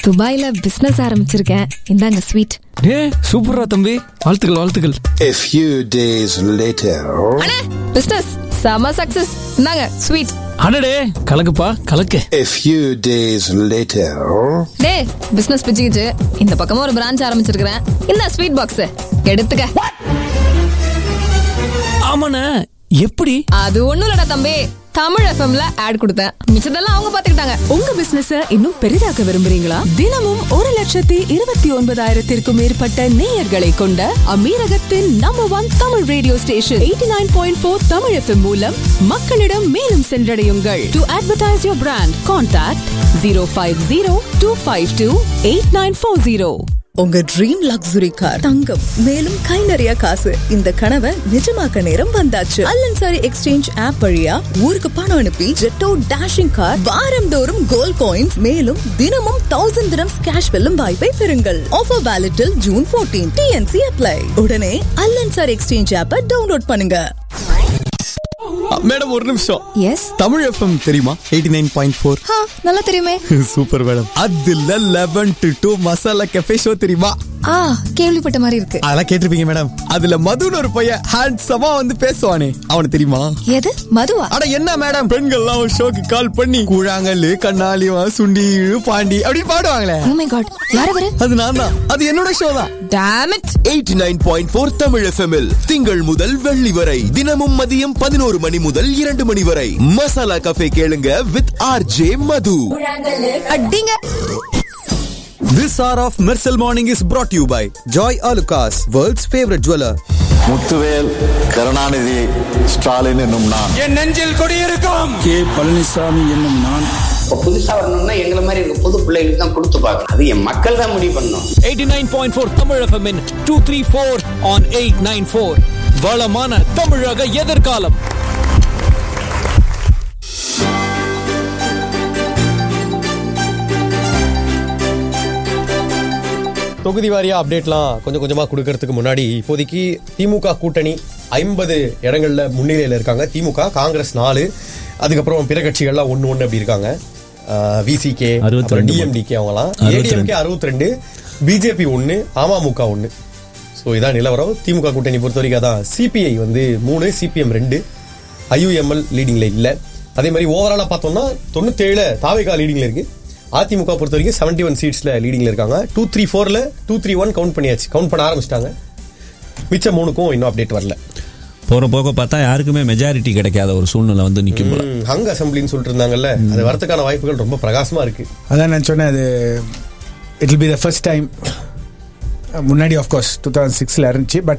துபாயில பிசினஸ் ஆரம்பிச்சிருக்கேன் இந்தாங்க ஸ்வீட் ஏ சூப்பரா தம்பி வாழ்த்துக்கள் வாழ்த்துக்கள் A few days later, அண்ணே பிசினஸ் செம சக்சஸ் இந்தாங்க ஸ்வீட் அடடே கலக்குப்பா கலக்கு a few days later, டே பிசினஸ் பிச்சுக்கிச்சு இந்த பக்கமா ஒரு பிரான்ச் ஆரம்பிச்சிருக்கிறேன் இந்த ஸ்வீட் பாக்ஸ் எடுத்துக்க ஆமாண்ணே எப்படி அது ஒண்ணும் இல்லடா தம்பி தமிழ் எஃப்எம்ல ஆட் கொடுத்தேன் மிச்சதெல்லாம் அவங்க பாத்துக்கிட்டாங்க உங்க பிசினஸ் இன்னும் பெரிதாக்க விரும்புறீங்களா தினமும் ஒரு லட்சத்தி இருபத்தி ஒன்பதாயிரத்திற்கும் மேற்பட்ட நேயர்களை கொண்ட அமீரகத்தின் number one Tamil radio station eighty nine point four Tamil FM மூலம் மக்களிடம் மேலும் சென்றடையுங்கள் to advertise your brand contact zero five zero two five two eight nine four zero உங்க ட்ரீம் லக்ஸுரி கார் தங்கம் மேலும் கை நிறைய காசு இந்த கனவை நிஜமாக்க நேரம் வந்தாச்சு அல்லன்சாரி எக்ஸ்சேஞ்ச் ஆப் வழியா ஊருக்கு பணம் அனுப்பி ஜெட்டோ டேஷிங் கார் வாரந்தோறும் கோல்ட் காயின்ஸ் மேலும் தினமும் தௌசண்ட் தினம்ஸ் கேஷ் வெல்லும் வாய்ப்பை பெறுங்கள் ஆஃபர் வேலிட்டில் ஜூன் 14 டிஎன்சி அப்ளை உடனே அல்லன்சாரி எக்ஸ்சேஞ்ச் ஆப்பை டவுன்லோட் பண்ணுங்க மேடம் ஒரு நிமிஷம் எஸ் தமிழ் எஃப்எம் தெரியுமா எயிட்டி நைன் பாயிண்ட் ஃபோர் நல்லா தெரியுமே சூப்பர் மேடம் அதுல eleven to two masala cafe show தெரியுமா ஆ கேள்விப்பட்ட மாதிரி இருக்கு அதெல்லாம் கேட்டிருப்பீங்க மேடம் அதுல மதுன்னு ஒரு பையன் ஹேண்ட்ஸமா வந்து பேசுவானே அவனை தெரியுமா எது மதுவா அட என்ன மேடம் பெண்கள்லாம் ஒரு ஷோக்கு கால் பண்ணி கூழாங்கல்லு கண்ணாலிவா சுண்டி பாண்டி அப்படி பாடுவாங்களே ஓ மை காட் யார் அவரு அது நான் தான் அது என்னோட ஷோ தான் டாம் இட் eighty nine point four Tamil எஃப்எம்எல் திங்கள் முதல் வெள்ளி வரை தினமும் மதியம் பதினோரு மணி முதல் இரண்டு மணி வரை மசாலா கஃபே கேளுங்க வித் ஆர் ஜே மது அடிங்க This hour of Mersal Morning is brought to you by Joy Alucas, world's favorite jeweler. Muthuvel Karunanidhi Stalin என்னும் நான் என் நெஞ்சில் கொடியிருக்கும் கே பழனிசாமி என்னும் நான் இப்போ புதுசா வரணும்னா எங்களை மாதிரி இருக்க புது பிள்ளைகளுக்கு தான் கொடுத்து பார்க்கணும் அது என் மக்கள் தான் முடிவு பண்ணணும் eighty nine point four Tamil FM two three four and eight nine four வளமான தமிழக எதிர்காலம் தொகுதி வாரியா அப்டேட்லாம் கொஞ்சம் கொஞ்சமா கொடுக்கறதுக்கு முன்னாடி இப்போதைக்கு திமுக கூட்டணி ஐம்பது இடங்கள்ல முன்னிலையில் இருக்காங்க திமுக காங்கிரஸ் நாலு அதுக்கப்புறம் பிற கட்சிகள்லாம் ஒன்று ஒன்று அப்படி இருக்காங்க விசிகே டிஎம்டிகே அவங்கலாம் ஏடிஎம்கே அறுபத்தி ரெண்டு பிஜேபி ஒன்று அமமுக ஒன்று ஸோ இதான் நிலவரம் திமுக கூட்டணி பொறுத்த வரைக்கும் அதான் சிபிஐ வந்து மூணு சிபிஎம் ரெண்டு ஐயுஎம்எல் லீடிங்ல இல்லை அதே மாதிரி ஓவராலாக பார்த்தோம்னா தொண்ணூத்தேழுல தாவேகா லீடிங்ல இருக்கு அதிமுக பொறுத்த வரைக்கும் செவன்டி ஒன் சீட்ஸ்ல லீடிங்ல இருக்காங்க டூ த்ரீ ஃபோர்ல டூ த்ரீ ஒன் கவுண்ட் பண்ணியாச்சு கவுண்ட் பண்ண ஆரம்பிச்சிட்டாங்க மிச்ச மூணுக்கும் இன்னும் அப்டேட் வரல போற போக பார்த்தா யாருக்குமே மெஜாரிட்டி கிடைக்காத ஒரு சூழ்நிலை வந்து நிக்கும் போல ம், ஹங் அசம்பிளின்னு சொல்லிட்டு இருந்தாங்கல்ல அது வரதுக்கான வாய்ப்புகள் ரொம்ப பிரகாசமா இருக்கு அதான் நான் சொன்னேன் அது it will be the first time முன்னாடி ஆஃப்கோர்ஸ் டூ தௌசண்ட் சிக்ஸில் இருந்துச்சு பட்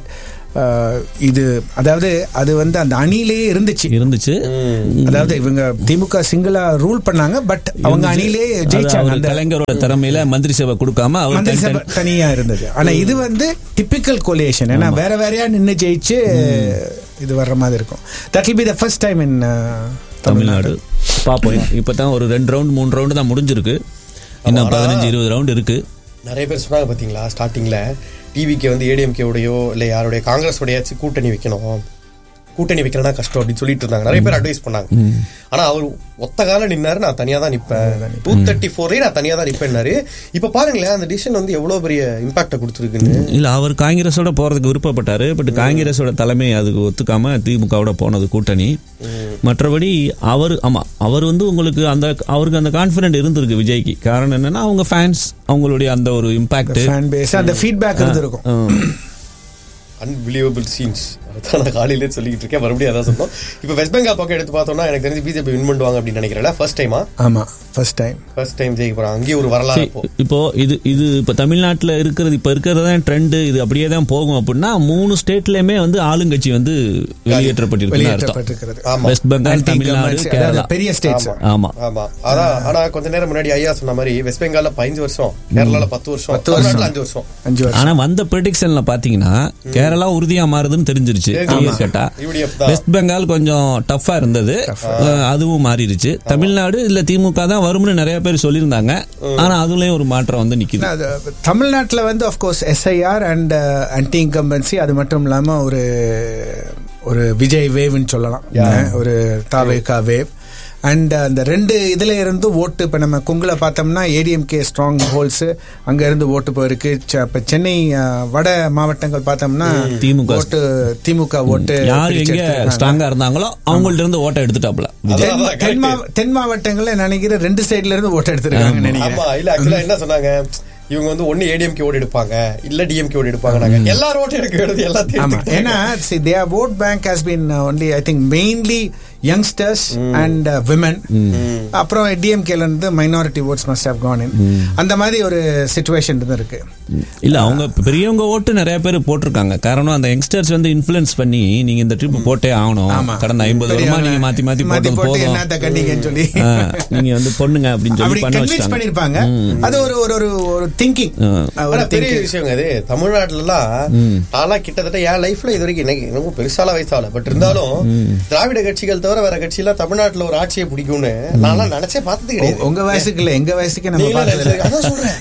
இது அதாவது அது வந்து அந்த அணியிலேயே இருந்துச்சு இருந்துச்சு அதாவது இவங்க திமுக சிங்கிளா ரூல் பண்ணாங்க பட் அவங்க அணியிலேயே ஜெயிச்சாங்க அந்த அந்த கலைஞரோட திறமையில மந்திரி சபை கொடுக்காம அவர் மந்திரி தனி- சபை தனியா இருந்தது ஆனா இது வந்து டிபிக்கல் கொலேஷன் ஏன்னா வேற வேறையா நின்னு ஜெயிச்சு இது வர்ற மாதிரி இருக்கும் that will be the first time in Tamil Nadu பாப்போம் இப்பதான் ஒரு ரெண்டு ரவுண்ட் மூணு ரவுண்டு தான் முடிஞ்சிருக்கு இன்னும் ஆமா. பதினஞ்சு இருபது ரவுண்ட் இருக்கு நிறைய பேர் சொன்னாங்க பாத்தீங்களா ஸ்டார்டிங்ல டிவிக்கு வந்து ஏடிஎம்கே உடையோ இல்ல யாருடைய காங்கிரஸ் உடையாச்சும் கூட்டணி வைக்கணும் கூட்டணி வைக்கிறனா கஷ்டம் அப்படின்னு சொல்லிட்டு இருந்தாங்க நிறைய பேர் அட்வைஸ் பண்ணாங்க ஆனா அவர் ஒத்த கால நின்னாரு நான் தனியா தான் நிப்பேன் டூ தேர்ட்டி ஃபோர்லயே நான் தனியா தான் நிப்பேன்னாரு இப்ப பாருங்களேன் அந்த டிசிஷன் வந்து எவ்வளவு பெரிய இம்பாக்ட கொடுத்துருக்குன்னு இல்ல அவர் காங்கிரஸோட போறதுக்கு விருப்பப்பட்டாரு பட் காங்கிரஸோட தலைமை அதுக்கு ஒத்துக்காம திமுகவோட போனது கூட்டணி மற்றபடி அவர் ஆமா அவர் வந்து உங்களுக்கு அந்த அவருக்கு அந்த கான்பிடன்ட் இருந்திருக்கு விஜய்க்கு காரணம் என்னன்னா அவங்க ஃபேன்ஸ் அவங்களுடைய அந்த ஒரு இம்பாக்ட் ஃபேன் பேஸ் அந்த ஃபீட்பேக் இருந்திருக்கும் அன்பிலியபிள் சீன்ஸ் அதான் நான் காலையிலே சொல்லிட்டு இருக்கேன் மறுபடியும் அதான் சொன்னோம் இப்போ வெஸ்ட் பெங்கால் பக்கம் எடுத்து பார்த்தோம்னா எனக்கு தெரிஞ்சு பிஜேபி வின் பண்ணுவாங்க அப்படின்னு நினைக்கிறேன் ஃபர்ஸ்ட் டைமா ஆமா ஃபர்ஸ்ட் டைம் ஃபர்ஸ்ட் டைம் ஜெயிக்க போறாங்க அங்கேயும் ஒரு வரலாறு இப்போ இப்போ இது இது இப்போ தமிழ்நாட்டில் இருக்கிறது இப்போ இருக்கிறது தான் ட்ரெண்டு இது அப்படியே தான் போகும் அப்படின்னா மூணு ஸ்டேட்லயுமே வந்து ஆளுங்கட்சி வந்து வெளியேற்றப்பட்டிருக்கு அர்த்தம் வெளியேற்றப்பட்டிருக்கிறது வெஸ்ட் பெங்கால் Anti தமிழ்நாடு governments, கேரளா அதாவது பெரிய ஸ்டேட்ஸ் ஆமா ஆமா அதான் ஆனா கொஞ்ச நேரம் முன்னாடி ஐயா சொன்ன மாதிரி வெஸ்ட் பெங்கால்ல பதினஞ்சு வருஷம் கேரளால பத்து வருஷம் பத்து வருஷம். தமிழ்நாட்டுல அஞ்சு வருஷம் அஞ்சு வருஷம் ஆனா வந்த ப்ரெடிக்ஷன்ல பாத்தீங்கன்னா கேரளா உறுதியா மாறுதுன்னு தெரிஞ்சிருச்சு clear cut ஆ. UDF தான். வெஸ்ட் பெங்கால் கொஞ்சம் டஃபா இருந்தது அஹ் அதுவும் மாறிடுச்சு தமிழ்நாடு இல்ல திமுக தான் வரும்னு நிறைய பேர் சொல்லியிருந்தாங்க ஆனா அதுலயும் ஒரு மாற்றம் வந்து நிக்குது அது தமிழ்நாட்டில் வந்து of course SIR and anti incumbency அது மட்டும் இல்லாமல் ஒரு ஒரு விஜய் வேவ்னு சொல்லலாம் அஹ் ஒரு தாவேகா வேவ் அண்ட் அந்த ரெண்டு இதுல இருந்து ஓட்டு இப்போ நம்ம கொங்குல பார்த்தோம்னா ஏடிஎம்கே ஸ்ட்ராங் ஹோல்ஸ் அங்க இருந்து ஓட்டு போயிருக்கு ச- இப்ப சென்னை அஹ், வட மாவட்டங்கள் பார்த்தோம்னா திமுக. ஓட்டு திமுக ஓட்டு யார் பிரிச்சு எங்க எடுத்திருக்காங்க. ஸ்ட்ராங்கா இருந்தாங்களோ அவங்கள்ட்ட இருந்து ஓட்ட எடுத்துட்டாப்ல விஜய் தென்- தென் மாவ- தென் மாவட்டங்கள்ல நினைக்கிறேன் ரெண்டு சைடுல இருந்து ஓட்டு எடுத்திருக்காங்க ஆமா நினைக்கிறேன் இல்ல ஆக்சுவலா என்ன சொன்னாங்க இவங்க வந்து ஒண்ணு ஏடிஎம்கே ஓட்டு எடுப்பாங்க இல்ல டிஎம்கே ஓட்டு எடுப்பாங்க நாங்க எல்லாரும் ஓட்டு எடுக்க வேண்டியது எல்லாத்தையும் ஆமா எடுத்துக்கிட்டாங்க. ஏன்னா see their vote bank has been uh, only i think mainly youngsters and uh, women அப்புறம் டிஎம்கேல இருந்து minority votes must have gone in அந்த மாதிரி ஒரு சிச்சுவேஷன் தான் இருக்கு இல்ல அவங்க பெரியவங்க ஓட்டு நிறைய பேர் போட்டிருக்காங்க காரணம் அந்த யங்ஸ்டர்ஸ் வந்து இன்ஃபுளுன்ஸ் பண்ணி நீங்க இந்த ட்ரிப் போட்டே ஆகணும் ஆமா. கடந்த ஐம்பது வருஷமா பெரியவங்க நீங்க மாத்தி மாத்தி மாத்தி போட்டது போட்டு போதும் என்னத்த கண்ணீங்கன்னு சொல்லி. ஆ, நீங்க வந்து பொண்ணுங்க அப்படின்னு அப்படி சொல்லி பண்ண கன்வின்ஸ் வச்சிட்டாங்க பண்ணிருப்பாங்க ம். அது ஒரு ஒரு ஒரு ஒரு திங்கிங் ஆனா பெரிய விஷயங்க அது தமிழ்நாட்டுல எல்லாம் நான்லாம் கிட்டத்தட்ட என் லைஃப்ல இது வரைக்கும் எனக்கு ரொம்ப பெருசால வயசால பட் இருந்தாலும் திராவிட கட்சிகள் தவிர வேற கட்சி எல்லாம் தமிழ்நாட்டுல ஒரு ஆட்சியை பிடிக்கும்னு நான்லாம் நினைச்சே பார்த்தது கிடையாது உங்க வயசுக்கு இல்ல எங்க வயசுக்கு நம்ம நீங்களும் பார்த்தது இல்ல. நினைச்சது- அதான் சொல்றேன்.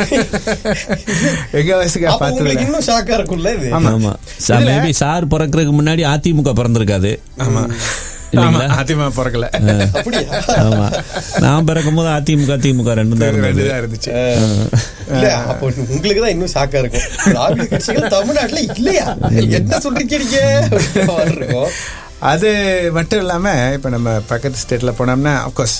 எங்க வயசுக்கு அப்ப பார்த்தது உங்களுக்கு இல்ல. இன்னும் ஷாக்கா இருக்கும்ல இது ஆமா சார் மேபி சார் பிறக்கிறதுக்கு முன்னாடி அதிமுக பிறந்திருக்காது ஆமா இல்லைங்களா? ஆமா, அதிகமா பிறக்கல ஆமா நான் பிறக்கும் போது அதிமுக திமுக ரெண்டும் தான் ரெண்டு இருந்தது தான் இருந்துச்சு இல்ல அப்போ உங்களுக்கு தான் இன்னும் ஷாக்கா இருக்கும் திராவிட கட்சிகள் தமிழ்நாட்டுல இல்லையா என்ன சொல்றீங்க நீங்க அப்படின்ற மாதிரி இருக்கும் அது மட்டும் இல்லாம இப்ப நம்ம பக்கத்து ஸ்டேட்ல போனோம்னா அப்கோர்ஸ்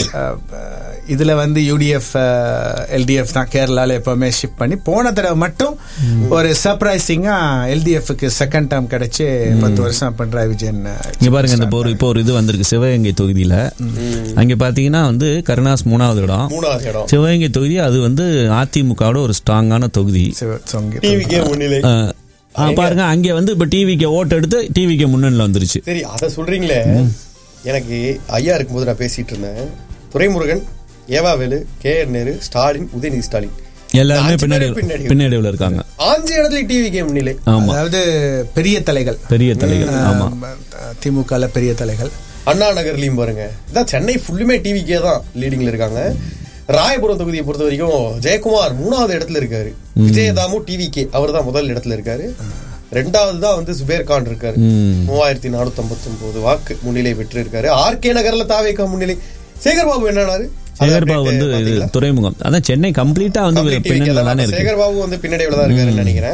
இதுல வந்து யூடிஎஃப் எல்டிஎஃப் தான் கேரளால எப்பவுமே ஷிஃப்ட் பண்ணி போன தடவை மட்டும் ஒரு சர்ப்ரைசிங்கா எல்டிஎஃப்க்கு செகண்ட் டேர்ம் கிடைச்சு பத்து வருஷம் பண்ற விஜயன் இங்க பாருங்க இந்த இப்போ ஒரு இப்போ ஒரு இது வந்திருக்கு சிவகங்கை தொகுதியில அங்க பாத்தீங்கன்னா வந்து கருணாஸ் மூணாவது இடம் மூணாவது இடம் சிவகங்கை தொகுதி அது வந்து அதிமுகவோட ஒரு ஸ்ட்ராங்கான தொகுதி டிவிக்கே முன்னிலை ஆ, ஆ, பாருங்க அங்க வந்து இப்ப டிவிக்கு ஓட்டு எடுத்து டிவிக்கு முன்னணில வந்துருச்சு சரி அத சொல்றீங்களே எனக்கு ஐயா இருக்கும்போது நான் பேசிட்டு இருந்தேன் துரைமுருகன் ஏவாவேலு கே ஆர் நேரு ஸ்டாலின் உதயநிதி ஸ்டாலின் எல்லாருமே அஞ்சு பின்னாடி பேரும் பின்னாடி பின்னாடிவில் இருக்காங்க அஞ்சு இடத்துல டிவி கே முன்னிலை ஆமா அதாவது பெரிய தலைகள் பெரிய தலைகள் ஆமா திமுக பெரிய தலைகள் அண்ணா நகர்லயும் பாருங்க இதான் சென்னை ஃபுல்லுமே டிவிக்கே தான் லீடிங்ல இருக்காங்க ராயபுரம் தொகுதியை பொறுத்த வரைக்கும் ஜெயக்குமார் மூணாவது இடத்துல இருக்காரு விஜயதாமு டிவிகே அவர் தான் முதல் இடத்துல இருக்காரு ரெண்டாவது தான் வந்து சுபேர் கான் இருக்காரு ம். மூவாயிரத்தி நானூத்தி ஐம்பத்தி ஒன்பது வாக்கு முன்னிலை பெற்று இருக்காரு ஆர்கே நகர்ல தாவேக்கா முன்னிலை சேகர் பாபு என்னன்னாரு சேகர்பாபு வந்து இது துறைமுகம் அதான் சென்னை கம்ப்ளீட்டா வந்து பின்னணியில தானே இருக்கு சேகர் பாபு வந்து பின்னடைவுல தான் இருக்காருன்னு நினைக்கிறேன்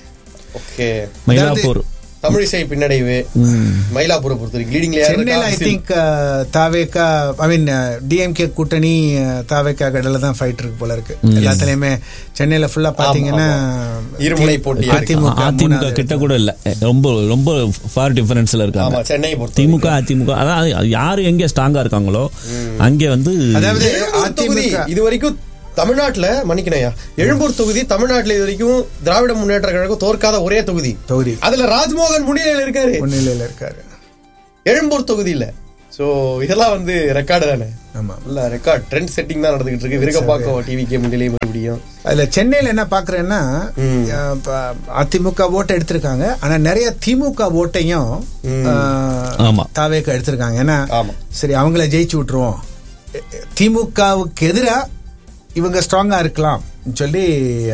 ஓகே மயிலாப்பூர் தமிழிசை பின்னடைவு மயிலாப்பூரை பொறுத்த வரைக்கும் லீடிங்ல யாரு சென்னையில் ஐ இருக்கா? திங்க் தாவேக்கா ஐ மீன் டிஎம்கே கூட்டணி தாவேக்கா கடல தான் ஃபைட் இருக்கு போல இருக்கு எல்லாத்துலயுமே சென்னையில ஃபுல்லா பாத்தீங்கன்னா இருமுனை போட்டியா இருக்கு. அதிமுக அதிமுக மூணாவது கிட்ட கூட இல்ல ரொம்ப ரொம்ப ஃபார் டிஃபரன்ஸ்ல இருக்காங்க ஆமா சென்னை பொறுத்த திமுக அதிமுக அதான் யாரு எங்க ஸ்ட்ராங்கா இருக்காங்களோ அங்கே வந்து அதாவது எழும்பூர் தொகுதி அதிமுக இது வரைக்கும் தமிழ்நாட்டுல மன்னிக்கணையா எழும்பூர் தொகுதி தமிழ்நாட்டுல இது வரைக்கும் திராவிட முன்னேற்ற கழகம் தோற்காத ஒரே தொகுதி தொகுதி அதுல ராஜ்மோகன் முன்னிலையில இருக்காரு முன்னிலையில இருக்காரு எழும்பூர் தொகுதியில சோ இதெல்லாம் வந்து ரெக்கார்டு தானே ஆமா இல்ல ரெக்கார்ட் ட்ரெண்ட் செட்டிங் தான் நடந்துகிட்டு இருக்கு விருகப்பாக்கம் டிவிக்கே முன்னிலை மறுபடியும் அதுல சென்னையில என்ன பாக்குறேன்னா அஹ், ப- அதிமுக ஓட்டை எடுத்திருக்காங்க ஆனா நிறைய திமுக ஓட்டையும் அஹ், ஆமா. தாவேக்கா எடுத்திருக்காங்க ஏன்னா ஆமா. சரி அவங்கள ஜெயிச்சு விட்டுருவோம் திமுகவுக்கு எதிரா இவங்க ஸ்ட்ராங்கா இருக்கலாம் சொல்லி